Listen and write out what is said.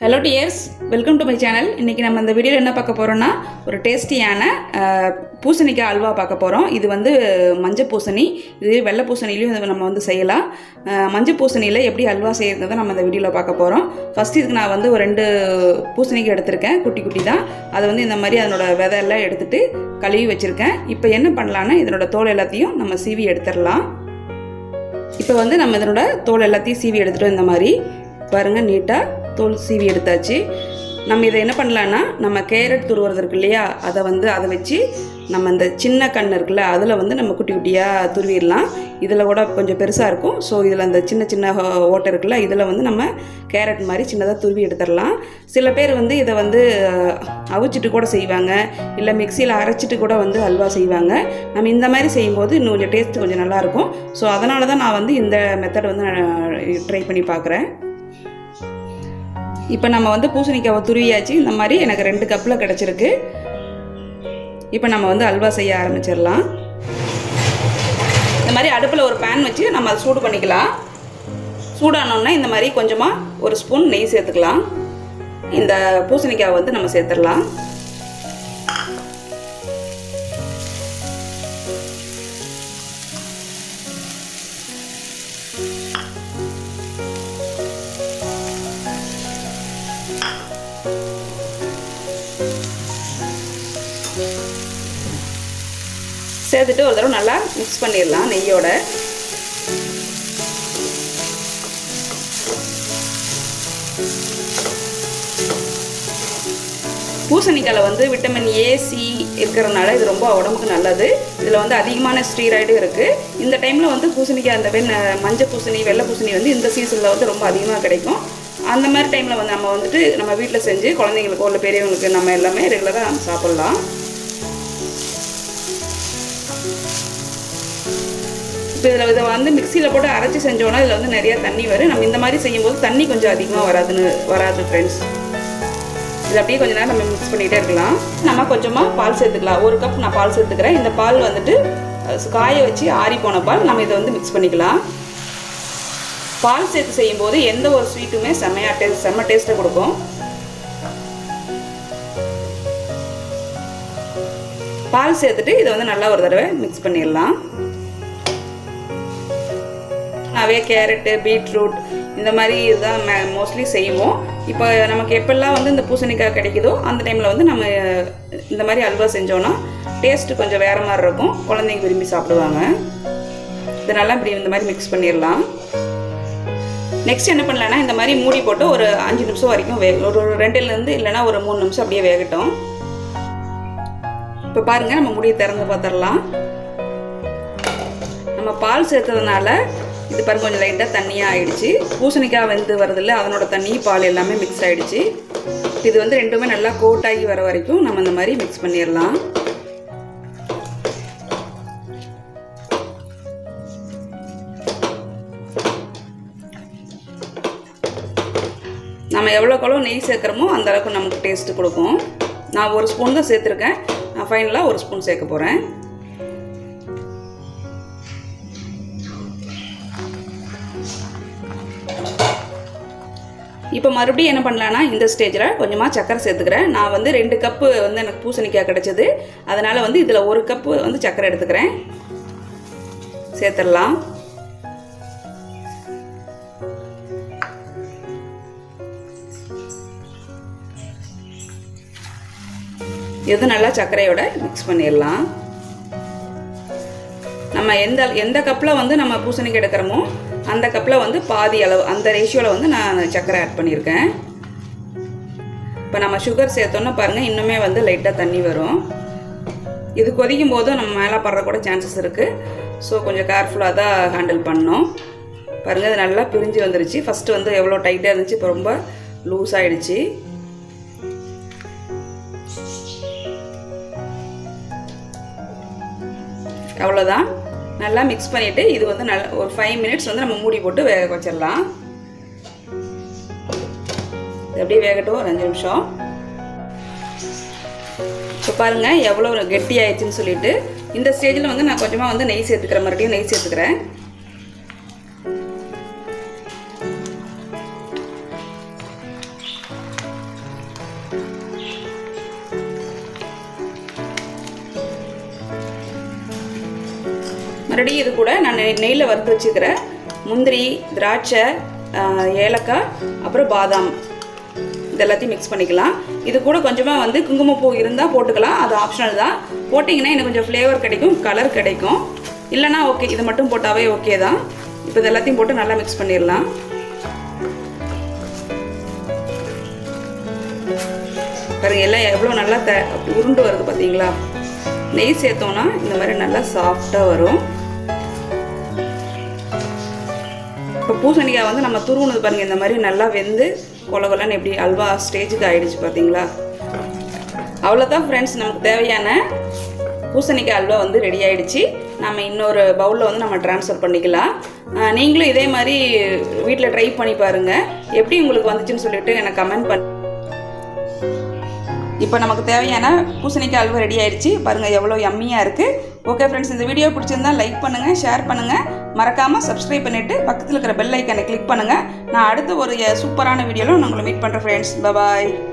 hello dears welcome to my channel இன்றைக்கி நம்ம இந்த வீடியோவில் என்ன பார்க்க போகிறோம்னா ஒரு டேஸ்டியான அஹ், பூசணிக்காய் அல்வா பார்க்க போகிறோம் இது வந்து மஞ்சள் பூசணி இது வெள்ளை பூசணிலையும் இது நம்ம வந்து செய்யலாம் அஹ், மஞ்சள் பூசணியில் எப்படி அல்வா செய்யறதை நம்ம இந்த வீடியோவில் பார்க்க போகிறோம் ஃபஸ்ட் இதுக்கு நான் வந்து ஒரு ரெண்டு பூசணிக்காய் எடுத்திருக்கேன் குட்டி குட்டி தான் அதை வந்து இந்த மாதிரி அதனோட விதையெல்லாம் எடுத்துட்டு கழுவி வச்சுருக்கேன் இப்போ என்ன பண்ணலான்னா இதனோட தோல் எல்லாத்தையும் நம்ம சீவி எடுத்துடலாம் இப்போ வந்து நம்ம இதனோட தோல் எல்லாத்தையும் சீவி எடுத்துட்டோம் இந்த மாதிரி பாருங்கள் நீட்டாக தோல் சீவி எடுத்தாச்சு நம்ம இதை என்ன பண்ணலான்னா நம்ம கேரட் துருவுறது இருக்கு இல்லையா அதை வந்து அதை வச்சு நம்ம இந்த சின்ன கண் இருக்குல்ல அதில் வந்து நம்ம குட்டி குட்டியாக துருவிடலாம் இதில் கூட கொஞ்சம் பெருசாக இருக்கும் ஸோ இதில் அந்த சின்ன சின்ன ஹோ- ஓட்டை இருக்குல்ல இதில் வந்து நம்ம கேரட் மாதிரி சின்னதாக துருவி எடுத்துடலாம் சில பேர் வந்து இதை வந்து அஹ், அவிச்சிட்டு கூட செய்வாங்க இல்லை மிக்சியில் அரைச்சிட்டு கூட வந்து அல்வா செய்வாங்க நம்ம இந்த மாதிரி செய்யும்போது இன்னும் கொஞ்சம் டேஸ்ட் கொஞ்சம் நல்லாயிருக்கும் ஸோ அதனால தான் நான் வந்து இந்த மெத்தட் வந்து ட்ரை பண்ணி பார்க்குறேன் இப்போ நம்ம வந்து பூசணிக்காவை துருவியாச்சு இந்த மாதிரி எனக்கு ரெண்டு கப்பில் கிடச்சிருக்கு இப்போ நம்ம வந்து அல்வா செய்ய ஆரம்பிச்சிடலாம் இந்த மாதிரி அடுப்பில் ஒரு பேன் வச்சு நம்ம அதை சூடு பண்ணிக்கலாம் சூடானோன்னா இந்த மாதிரி கொஞ்சமாக ஒரு ஸ்பூன் நெய் சேர்த்துக்கலாம் இந்த பூசணிக்காவை வந்து நம்ம சேர்த்துடலாம் சேர்த்துட்டு ஒரு தடவை நல்லா மிக்ஸ் பண்ணிடலாம் நெய்யோட பூசணிக்காயில் வந்து விட்டமின் ஏ சி இருக்கிறதுனால இது ரொம்ப உடம்புக்கு நல்லது இதில் வந்து அதிகமான ஸ்டீராய்டும் இருக்குது இந்த டைமில் வந்து பூசணிக்காய் அந்த வெண் மஞ்சள் பூசணி வெள்ளை பூசணி வந்து இந்த சீசனில் வந்து ரொம்ப அதிகமாக கிடைக்கும் அந்த மாதிரி டைமில் வந்து நம்ம வந்துட்டு நம்ம வீட்டில் செஞ்சு குழந்தைங்களுக்கோ இல்லை பெரியவங்களுக்கு நம்ம எல்லாமே ரெகுலராக சாப்பிட்லாம் இப்போ இதில் இதை வந்து மிக்சியில் போட்டு அரைச்சி செஞ்சோன்னா இதில் வந்து நிறைய தண்ணி வரும் நம்ம இந்த மாதிரி செய்யும்போது தண்ணி கொஞ்சம் அதிகமாக வராதுன்னு வராது ஃப்ரெண்ட்ஸ் இது அப்படியே கொஞ்ச நேரம் நம்ம மிக்ஸ் பண்ணிகிட்டே இருக்கலாம் நம்ம கொஞ்சமாக பால் சேர்த்துக்கலாம் ஒரு கப் நான் பால் சேர்த்துக்கிறேன் இந்த பால் வந்துட்டு அஹ், காய வச்சு ஆறி போன பால் நம்ம இதை வந்து மிக்ஸ் பண்ணிக்கலாம் பால் சேர்த்து செய்யும்போது எந்த ஒரு ஸ்வீட்டுமே செம்மையாக டேஸ்ட் செம்ம டேஸ்ட்டை கொடுக்கும் பால் சேர்த்துட்டு இதை வந்து நல்லா ஒரு தடவை மிக்ஸ் பண்ணிடலாம் நிறைய கேரட்டு பீட்ரூட் இந்த மாதிரி இதுதான் மோஸ்ட்லி செய்வோம் இப்போ நமக்கு எப்பெல்லாம் வந்து இந்த பூசணிக்காய் கிடைக்குதோ அந்த டைமில் வந்து நம்ம இந்த மாதிரி அல்வா செஞ்சோன்னா டேஸ்ட்டு கொஞ்சம் வேறு மாதிரி இருக்கும் குழந்தைங்க விரும்பி சாப்பிடுவாங்க இதை நல்லா இப்படி இந்த மாதிரி மிக்ஸ் பண்ணிடலாம் நெக்ஸ்ட் என்ன பண்ணலான்னா இந்த மாதிரி மூடி போட்டு ஒரு அஞ்சு நிமிஷம் வரைக்கும் வேக ஒரு ஒரு ரெண்டுலேருந்து இல்லைன்னா ஒரு மூணு நிமிஷம் அப்படியே வேகட்டும் இப்போ பாருங்கள் நம்ம முடியை திறந்து பார்த்துடலாம் நம்ம பால் சேர்த்ததுனால இது பாருங்க கொஞ்சம் லைட்டாக தண்ணியாக ஆயிடுச்சு பூசணிக்காய் வெந்து வரதில்ல அதனோட தண்ணி பால் எல்லாமே மிக்ஸ் ஆயிடுச்சு இது வந்து ரெண்டுமே நல்லா கோட் ஆகி வர வரைக்கும் நம்ம இந்த மாதிரி மிக்ஸ் பண்ணிடலாம் நம்ம எவ்வளோக்கு எவ்வளோ நெய் சேர்க்குறோமோ அந்த அளவுக்கு நமக்கு டேஸ்ட்டு கொடுக்கும் நான் ஒரு ஸ்பூன் தான் சேர்த்துருக்கேன் நான் ஃபைனலாக ஒரு ஸ்பூன் சேர்க்க போகிறேன் இப்போ மறுபடியும் என்ன பண்ணலான்னா இந்த ஸ்டேஜில் கொஞ்சமாக சக்கரை சேர்த்துக்கிறேன் நான் வந்து ரெண்டு கப்பு வந்து எனக்கு பூசணிக்காய் கிடச்சிது அதனால் வந்து இதில் ஒரு கப்பு வந்து சக்கரை எடுத்துக்கிறேன் சேர்த்துடலாம் இது நல்லா சர்க்கரையோட மிக்ஸ் பண்ணிடலாம் நம்ம எந்த எந்த கப்பில் வந்து நம்ம பூசணிக்காய் எடுக்கிறோமோ அந்த கப்பில் வந்து பாதி அளவு அந்த ரேஷியோவில் வந்து நான் சர்க்கரை ஆட் பண்ணியிருக்கேன் இப்போ நம்ம சுகர் சேர்த்தோன்னா பாருங்கள் இன்னுமே வந்து லைட்டாக தண்ணி வரும் இது கொதிக்கும் போதும் நம்ம மேலே படுற கூட சான்சஸ் இருக்குது ஸோ கொஞ்சம் கேர்ஃபுல்லாக தான் ஹேண்டில் பண்ணணும் பாருங்கள் இது நல்லா பிரிஞ்சு வந்துருச்சு ஃபஸ்ட்டு வந்து எவ்வளோ டைட்டாக இருந்துச்சு இப்போ ரொம்ப லூஸ் ஆயிடுச்சு அவ்வளோதான் நல்லா மிக்ஸ் பண்ணிவிட்டு இது வந்து நல்ல ஒரு ஃபைவ் மினிட்ஸ் வந்து நம்ம மூடி போட்டு வேக வச்சிடலாம் இது அப்படியே வேகட்டும் ஒரு அஞ்சு நிமிஷம் இப்போ பாருங்கள் எவ்வளோ கெட்டி ஆயிடுச்சுன்னு சொல்லிட்டு இந்த ஸ்டேஜில் வந்து நான் கொஞ்சமாக வந்து நெய் சேர்த்துக்கிறேன் மறுபடியும் நெய் சேர்த்துக்கிறேன் மறுபடியும் இது கூட நான் நெய் நெய்யில் வறுத்து வச்சுக்கிற முந்திரி திராட்சை ஆஹ், ஏலக்காய் அப்புறம் பாதாம் இது எல்லாத்தையும் மிக்ஸ் பண்ணிக்கலாம் இது கூட கொஞ்சமாக வந்து குங்குமப்பூ இருந்தால் போட்டுக்கலாம் அது ஆப்ஷனல் தான் போட்டிங்கன்னா இன்னும் கொஞ்சம் ஃப்ளேவர் கிடைக்கும் கலர் கிடைக்கும் இல்லைனா ஓகே இது மட்டும் போட்டாவே ஓகே தான் இப்போ இது எல்லாத்தையும் போட்டு நல்லா மிக்ஸ் பண்ணிடலாம் பாருங்க எல்லாம் எவ்வளோ நல்லா த உருண்டு வருது பார்த்தீங்களா நெய் சேர்த்தோன்னா இந்த மாதிரி நல்லா சாஃப்டாக வரும் இப்போ பூசணிக்காய் வந்து நம்ம துருவுனது பாருங்கள் இந்த மாதிரி நல்லா வெந்து கொல கொலன்னு எப்படி அல்வா ஸ்டேஜுக்கு ஆயிடுச்சு பார்த்தீங்களா அவ்வளோதான் ஃப்ரெண்ட்ஸ் நமக்கு தேவையான பூசணிக்காய் அல்வா வந்து ரெடி ஆயிடுச்சு நம்ம இன்னொரு பவுலில் வந்து நம்ம ட்ரான்ஸ்ஃபர் பண்ணிக்கலாம் ஆஹ் நீங்களும் இதே மாதிரி வீட்டில் ட்ரை பண்ணி பாருங்கள் எப்படி உங்களுக்கு வந்துச்சுன்னு சொல்லிட்டு எனக்கு கமெண்ட் பண்ணி இப்போ நமக்கு தேவையான பூசணிக்காய் அல்வா ரெடி ஆயிடுச்சு பாருங்கள் எவ்வளோ யம்மியாக இருக்குது ஓகே ஃப்ரெண்ட்ஸ் இந்த வீடியோ பிடிச்சிருந்தா லைக் பண்ணுங்கள் ஷேர் பண்ணுங்கள் மறக்காமல் சப்ஸ்கிரைப் பண்ணிவிட்டு பக்கத்தில் இருக்கிற பெல் ஐக்கனை கிளிக் பண்ணுங்கள் நான் அடுத்த ஒரு சூப்பரான வீடியோவில் நான் உங்களை மீட் பண்ணுறேன் ஃப்ரெண்ட்ஸ் பபாய்